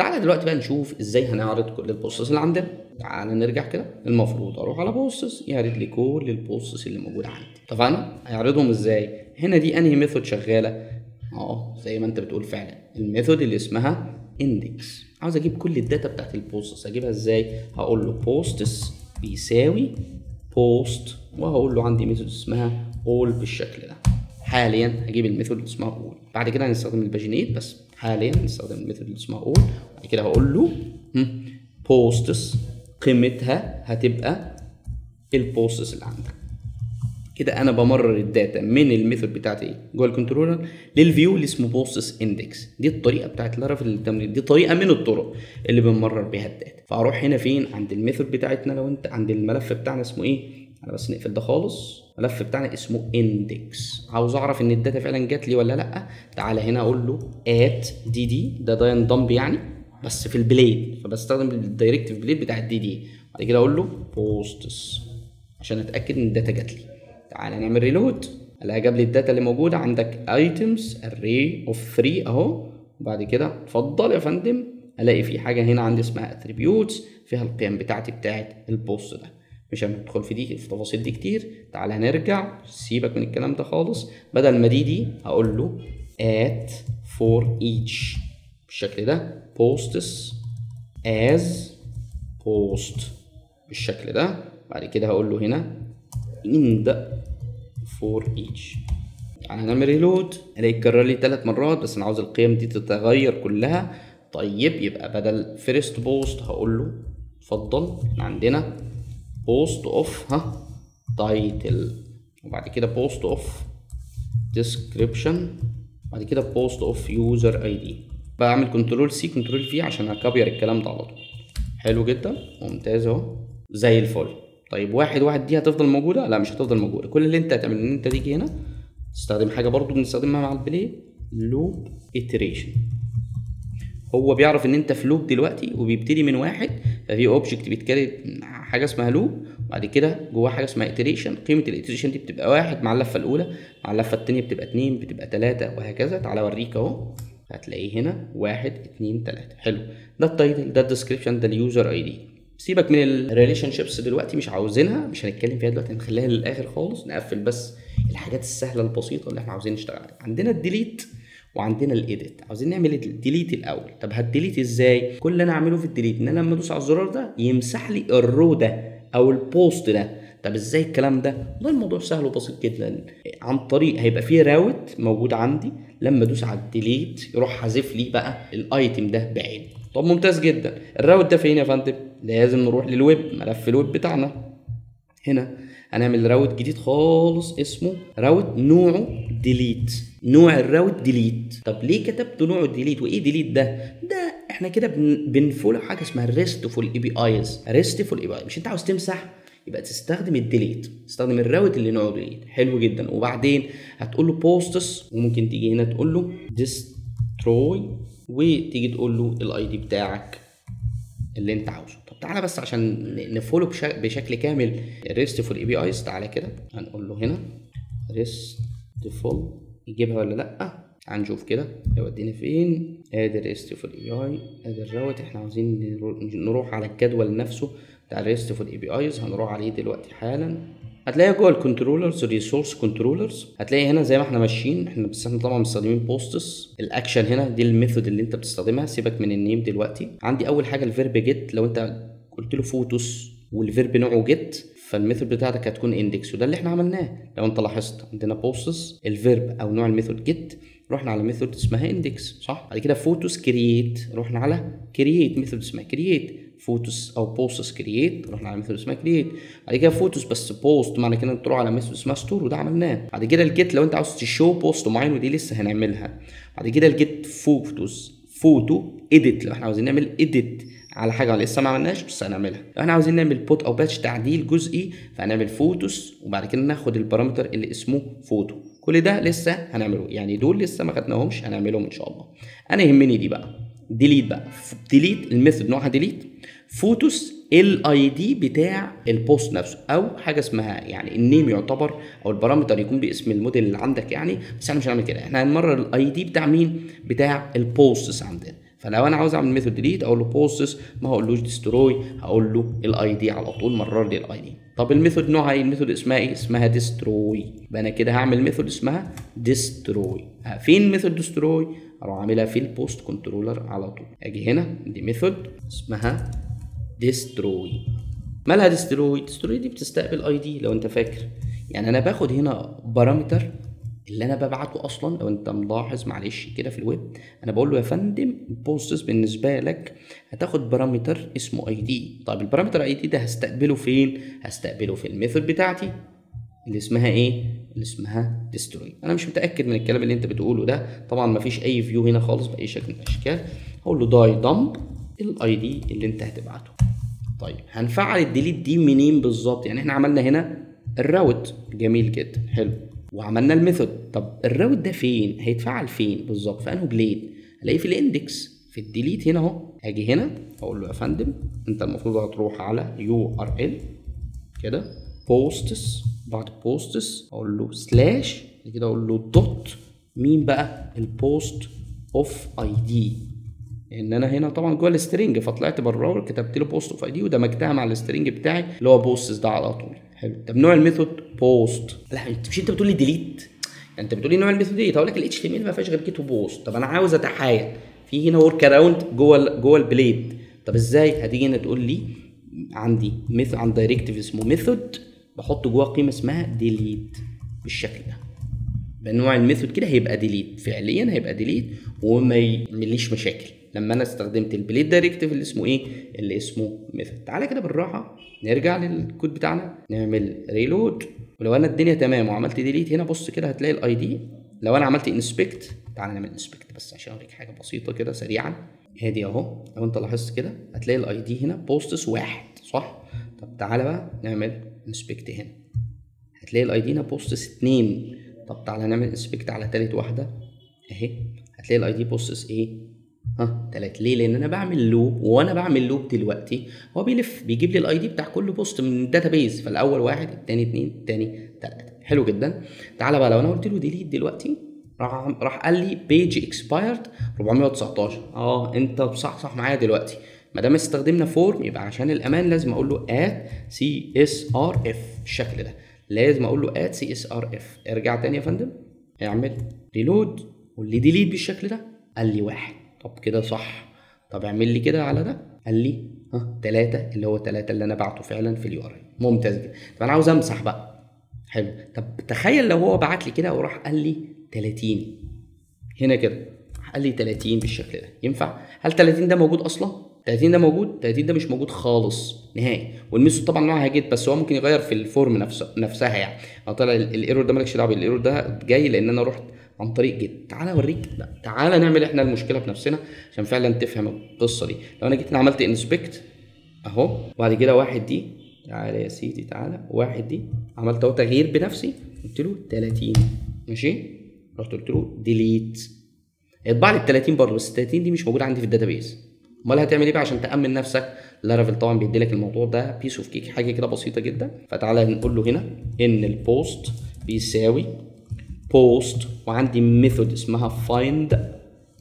تعالى دلوقتي بقى نشوف ازاي هنعرض كل البوستس اللي عندنا تعالى نرجع كده المفروض اروح على بوستس يعرض لي كل البوستس اللي موجوده عندي اتفقنا هيعرضهم ازاي هنا دي انهي ميثود شغاله اه زي ما انت بتقول فعلا الميثود اللي اسمها اندكس عاوز اجيب كل الداتا بتاعت البوستس اجيبها ازاي هقول له بوستس بيساوي بوست وهقول له عندي ميثود اسمها all بالشكل ده حاليا هجيب الميثود اللي اسمها all بعد كده هنستخدم الباجينيت بس حاليا هنستخدم الميثود اللي اسمها all بعد كده هقول له بوستس قيمتها هتبقى البوستس اللي عندك كده انا بمرر الداتا من الميثود بتاعتي جوه الكنترولر للفيو اللي اسمه بوستس اندكس دي الطريقه بتاعت لارافيل للتمرين دي طريقه من الطرق اللي بنمرر بيها الداتا فاروح هنا فين عند الميثود بتاعتنا لو انت عند الملف بتاعنا اسمه ايه انا بس نقفل ده خالص الملف بتاعنا اسمه اندكس عاوز اعرف ان الداتا فعلا جات لي ولا لا تعالى هنا اقول له ات دي دي ده ده ينضم يعني بس في البليد فبستخدم الدايركتيف بليد بتاع الدي دي بعد كده اقول له بوستس عشان اتاكد ان الداتا جات لي تعالى نعمل ريلود الاقي جاب لي الداتا اللي موجوده عندك ايتمز array اوف 3 اهو وبعد كده اتفضل يا فندم الاقي في حاجه هنا عندي اسمها اتريبيوتس فيها القيم بتاعتي بتاعت البوست ده مش هندخل في دي في تفاصيل دي كتير تعالى هنرجع سيبك من الكلام ده خالص بدل ما دي دي هقول له at for each بالشكل ده posts as post بالشكل ده بعد كده هقول له هنا in the for each يعني هنعمل ريلود الاقي اتكرر لي ثلاث مرات بس انا عاوز القيم دي تتغير كلها طيب يبقى بدل فيرست بوست هقول له اتفضل احنا عندنا بوست اوف ها تايتل وبعد كده بوست اوف ديسكريبشن بعد كده بوست اوف يوزر اي دي بعمل كنترول سي كنترول في عشان اكبر الكلام ده على طول حلو جدا ممتاز اهو زي الفل طيب واحد واحد دي هتفضل موجوده لا مش هتفضل موجوده كل اللي انت هتعمله ان انت تيجي هنا تستخدم حاجه برضو بنستخدمها مع البلاي لوب iteration هو بيعرف ان انت في لوب دلوقتي وبيبتدي من واحد ففي اوبجكت بيتكرر حاجه اسمها لوب وبعد كده جواه حاجه اسمها iteration قيمه الاتريشن دي بتبقى واحد مع اللفه الاولى مع اللفه الثانيه بتبقى اتنين بتبقى تلاته وهكذا تعالى اوريك اهو هتلاقيه هنا واحد اتنين تلاته حلو ده التايتل ده الديسكريبشن ده اليوزر اي دي سيبك من الريليشن شيبس دلوقتي مش عاوزينها مش هنتكلم فيها دلوقتي هنخليها للاخر خالص نقفل بس الحاجات السهله البسيطه اللي احنا عاوزين نشتغل عليها عندنا الديليت وعندنا الايديت عاوزين نعمل الديليت الاول طب هتديليت ازاي كل اللي انا اعمله في الديليت ان انا لما ادوس على الزرار ده يمسح لي الرو ده او البوست ده طب ازاي الكلام ده والله الموضوع سهل وبسيط جدا عن طريق هيبقى فيه راوت موجود عندي لما ادوس على الديليت يروح حذف لي بقى الايتم ده بعينه طب ممتاز جدا الراوت ده فين يا فندم لازم نروح للويب ملف الويب بتاعنا هنا هنعمل راوت جديد خالص اسمه راوت نوعه ديليت نوع الراوت ديليت طب ليه كتبت نوعه ديليت وايه ديليت ده ده احنا كده بن... بنفولو حاجه اسمها ريستفول اي بي ايز ريستفول اي بي اي مش انت عاوز تمسح يبقى تستخدم الديليت تستخدم الراوت اللي نوعه ديليت حلو جدا وبعدين هتقول له بوستس وممكن تيجي هنا تقول له ديستروي وتيجي تقول له الاي دي بتاعك اللي انت عاوزه طب تعالى بس عشان نفولو بشكل كامل الريستفول اي بي ايز تعالى كده هنقول له هنا ريستفول يجيبها ولا لا هنشوف كده هيودينا فين ادي الريستفول اي بي اي ادي الراوت احنا عاوزين نروح على الجدول نفسه بتاع الريستفول اي بي ايز هنروح عليه دلوقتي حالا هتلاقيها جوه الكنترولرز ريسورس كنترولرز هتلاقي هنا زي ما احنا ماشيين احنا بس احنا طبعا مستخدمين بوستس الاكشن هنا دي الميثود اللي انت بتستخدمها سيبك من النيم دلوقتي عندي اول حاجه الفيرب جيت لو انت قلت له فوتوس والفيرب نوعه جيت فالميثود بتاعتك هتكون اندكس وده اللي احنا عملناه لو انت لاحظت عندنا بوستس الفيرب او نوع الميثود جيت رحنا على ميثود اسمها اندكس صح بعد كده فوتوس كرييت رحنا على كرييت ميثود اسمها كرييت فوتوس او بوستس كرييت رحنا على ميثود اسمها كرييت بعد كده فوتوس بس بوست معنى كده تروح على ميثود اسمها ستور وده عملناه بعد كده الجيت لو انت عاوز تشو بوست معين ودي لسه هنعملها بعد كده الجيت فوتوس فوتو اديت لو احنا عاوزين نعمل اديت على حاجه لسه ما عملناش بس هنعملها لو احنا عاوزين نعمل بوت او باتش تعديل جزئي فهنعمل فوتوس وبعد كده ناخد البارامتر اللي اسمه فوتو كل ده لسه هنعمله يعني دول لسه ما خدناهمش هنعملهم ان شاء الله انا يهمني دي بقى ديليت بقى ديليت الميثود نوعها ديليت فوتوس الاي دي بتاع البوست نفسه او حاجه اسمها يعني النيم يعتبر او البارامتر يكون باسم الموديل اللي عندك يعني بس احنا مش هنعمل كده احنا هنمرر الاي دي بتاع مين بتاع البوستس عندنا فلو انا عاوز اعمل ميثود ديليت اقول له بوستس ما هقولوش ديستروي هقول له الاي دي على طول مرر لي الاي دي طب الميثود نوعها ايه الميثود اسمها ايه اسمها ديستروي يبقى انا كده هعمل ميثود اسمها ديستروي فين ميثود ديستروي اروح اعملها في البوست كنترولر على طول اجي هنا دي ميثود اسمها ديستروي مالها ديستروي ديستروي دي بتستقبل اي دي لو انت فاكر يعني انا باخد هنا بارامتر اللي انا ببعته اصلا لو انت ملاحظ معلش كده في الويب انا بقول له يا فندم البوستس بالنسبه لك هتاخد بارامتر اسمه اي دي طيب البارامتر اي دي ده هستقبله فين هستقبله في الميثود بتاعتي اللي اسمها ايه اللي اسمها ديستروي انا مش متاكد من الكلام اللي انت بتقوله ده طبعا مفيش اي فيو هنا خالص باي شكل من الاشكال هقول له داي دمب الاي دي اللي انت هتبعته طيب هنفعل الديليت دي منين بالظبط يعني احنا عملنا هنا الراوت جميل جدا حلو وعملنا الميثود طب الراوت ده فين هيتفعل فين بالظبط في انه بليد الاقيه في الاندكس في الديليت هنا اهو هاجي هنا اقول له يا فندم انت المفروض هتروح على يو ار ال كده بوستس بعد بوستس اقول له سلاش كده اقول له دوت مين بقى البوست اوف اي دي ان انا هنا طبعا جوه السترنج فطلعت بره كتبت له بوست اوف اي دي ودمجتها مع السترنج بتاعي اللي هو بوستس ده على طول حلو طب نوع الميثود بوست لا انت مش انت بتقول لي ديليت يعني انت بتقول لي نوع الميثود ديليت هقول لك الاتش تي ام ال ما فيهاش غير كيتو بوست طب انا عاوز اتحايل في هنا ورك اراوند جوه جوه البليد طب ازاي هتيجي هنا تقول لي عندي ميثود عند دايركتيف اسمه ميثود بحط جوه قيمه اسمها ديليت بالشكل ده بنوع الميثود كده هيبقى ديليت فعليا هيبقى ديليت وما يعمليش مشاكل لما انا استخدمت البليت دايركتيف اللي اسمه ايه اللي اسمه ميثود تعالى كده بالراحه نرجع للكود بتاعنا نعمل ريلود ولو انا الدنيا تمام وعملت ديليت هنا بص كده هتلاقي الاي دي لو انا عملت انسبكت تعالى نعمل انسبكت بس عشان اوريك حاجه بسيطه كده سريعا ادي اهو لو انت لاحظت كده هتلاقي الاي دي هنا بوستس واحد صح طب تعالى بقى نعمل انسبكت هنا هتلاقي الاي دي هنا بوستس اتنين طب تعالى نعمل انسبكت على تالت واحده اهي هتلاقي الاي دي بوستس ايه ها تلات ليه لان انا بعمل لوب وانا بعمل لوب دلوقتي هو بيلف بيجيب لي الاي دي بتاع كل بوست من الداتابيز فالاول واحد التاني اتنين التاني تلاته حلو جدا تعالى بقى لو انا قلت له ديليت دلوقتي راح راح قال لي بيج اكسبايرد 419 اه انت بصحصح معايا دلوقتي ما دام استخدمنا فورم يبقى عشان الامان لازم اقول له ات سي اس ار اف بالشكل ده لازم اقول له ات سي اس ار اف ارجع تاني يا فندم اعمل ريلود قول لي ديليت بالشكل ده قال لي واحد طب كده صح طب اعمل لي كده على ده قال لي ها تلاتة اللي هو تلاتة اللي انا بعته فعلا في اليو ار ممتاز جدا طب انا عاوز امسح بقى حلو طب تخيل لو هو بعت لي كده وراح قال لي 30 هنا كده قال لي 30 بالشكل ده ينفع هل 30 ده موجود اصلا 30 ده موجود 30 ده مش موجود خالص نهائي والميثود طبعا نوعها جيت بس هو ممكن يغير في الفورم نفسه نفسها يعني لو طلع الايرور ده مالكش دعوه الايرور ده جاي لان انا رحت عن طريق جيت تعالى اوريك لا تعالى نعمل احنا المشكله بنفسنا عشان فعلا تفهم القصه دي لو انا جيت انا عملت انسبكت اهو وبعد كده واحد دي تعالى يا سيدي تعالى واحد دي عملت اهو تغيير بنفسي قلت له 30 ماشي رحت قلت له ديليت يطبع لي ال 30 برضه بس ال 30 دي مش موجوده عندي في الداتابيز امال هتعمل ايه بقى عشان تامن نفسك لارافيل طبعا بيدي لك الموضوع ده بيس اوف كيك حاجه كده بسيطه جدا فتعالى نقول له هنا ان البوست بيساوي بوست وعندي ميثود اسمها فايند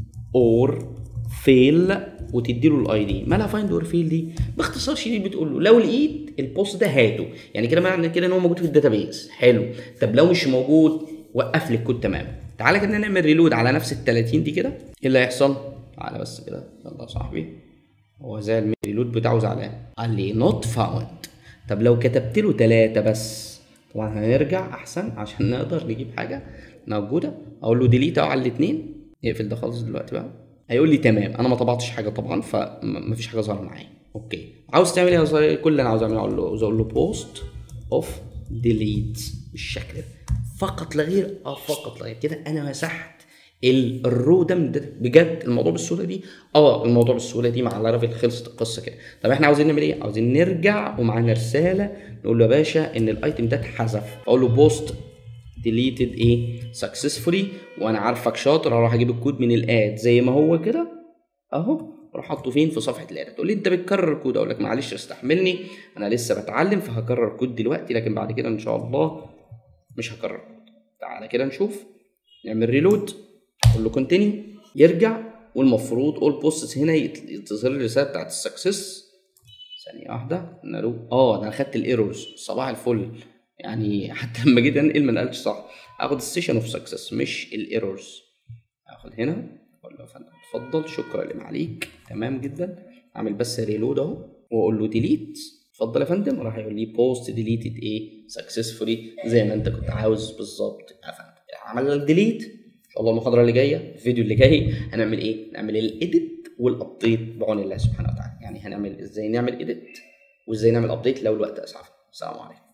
اور فيل وتدي له الاي دي مالها فايند اور فيل دي باختصار شديد بتقول له لو لقيت البوست ده هاته يعني كده معنى كده ان هو موجود في الداتابيز حلو طب لو مش موجود وقف لي الكود تمام تعالى كده نعمل ريلود على نفس ال 30 دي كده ايه اللي هيحصل تعالى بس كده يلا يا صاحبي هو زي الريلود بتاعه زعلان قال لي نوت فاوند طب لو كتبت له ثلاثة بس طبعا هنرجع احسن عشان نقدر نجيب حاجه موجوده اقول له ديليت اهو على الاثنين يقفل ده خالص دلوقتي بقى هيقول لي تمام انا ما طبعتش حاجه طبعا فمفيش حاجه ظاهره معايا اوكي عاوز تعمل ايه كل اللي انا عاوز اعمله اقول له اقول له بوست اوف ديليت بالشكل ده فقط لا غير اه فقط لا غير كده انا مسحت الرو ده من ده بجد الموضوع بالسهوله دي اه الموضوع بالسهوله دي مع لارافيل خلصت القصه كده طب احنا عاوزين نعمل ايه عاوزين نرجع ومعانا رساله نقول له يا باشا ان الايتم ده اتحذف اقول له بوست ديليتد ايه سكسسفولي وانا عارفك شاطر هروح اجيب الكود من الاد زي ما هو كده اهو اروح حاطه فين في صفحه الاد تقول لي انت بتكرر كود اقول لك معلش استحملني انا لسه بتعلم فهكرر كود دلوقتي لكن بعد كده ان شاء الله مش هكرر كود تعالى كده نشوف نعمل ريلود اقول له كونتينيو يرجع والمفروض اول بوستس هنا يت- تظهر لي الرساله بتاعت السكسس ثانيه واحده نروح اه ده انا خدت الايرورز صباح الفل يعني حتى لما جيت انقل ما نقلتش صح اخد السيشن اوف سكسس مش الايرورز اخد هنا اقول له يا فندم اتفضل شكرا لما عليك تمام جدا اعمل بس ريلود اهو واقول له ديليت اتفضل يا فندم راح يقول لي بوست ديليتد ايه سكسسفولي زي ما انت كنت عاوز بالظبط يا فندم عملنا الديليت ان شاء الله المحاضره اللي جايه الفيديو اللي جاي هنعمل ايه نعمل الايديت والابديت بعون الله سبحانه وتعالى يعني هنعمل ازاي نعمل ايديت وازاي نعمل ابديت لو الوقت اسعفنا السلام عليكم